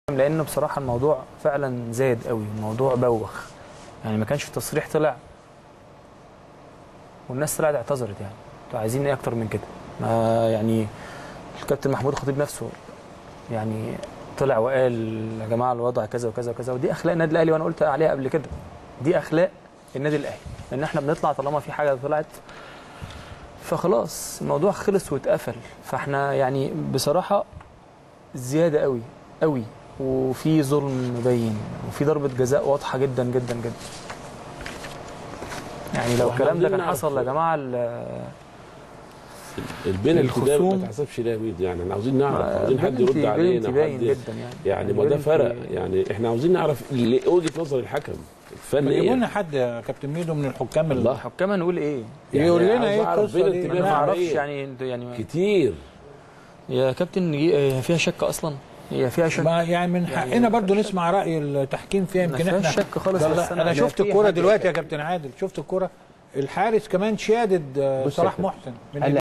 لان بصراحه الموضوع فعلا زاد قوي الموضوع بوخ يعني ما كانش تصريح طلع والناس طلعت اعتذرت يعني انتوا عايزين ايه اكتر من كده ما يعني الكابتن محمود الخطيب نفسه يعني طلع وقال يا جماعه الوضع كذا وكذا وكذا ودي اخلاق النادي الاهلي وانا قلت عليها قبل كده دي اخلاق النادي الاهلي ان احنا بنطلع طالما في حاجه طلعت فخلاص الموضوع خلص واتقفل فاحنا يعني بصراحه زياده قوي قوي وفي ظلم مبين وفي ضربه جزاء واضحه جدا جدا جدا يعني لو واحنا الكلام ده عاوزين كان نعرف- حصل يا جماعه ال- البنالتي ده الخصوم- ما تحسبش ده مين يعني احنا عاوزين نعرف ما- عاوزين حد بلنتي- يرد علينا بلنتي باين حد جدا يعني يعني ما ده بلنتي- فرق يعني احنا عاوزين نعرف اللي- وجهه نظر الحكم ما الفني يجيبوا إيه؟ لنا حد يا كابتن ميدو من الحكام اللي الله الحكام هنقول ايه يعني يقول لنا عاوز ايه أعرف القصه بين دي انا ما الاتنين. اعرفش إيه؟ يعني انتوا يعني كتير يا كابتن هي فيها شك اصلا هي فيها شك ما يعني من يعني حقنا برضو نسمع راي التحكيم فيها ما يمكن فيهاش احنا شك خالص ده بس لا، أنا- انا لا، شفت في الكوره حاجة دلوقتي شك. يا كابتن عادل شفت الكوره الحارس كمان شادد آه، بص يا صلاح كابتن. محسن من قال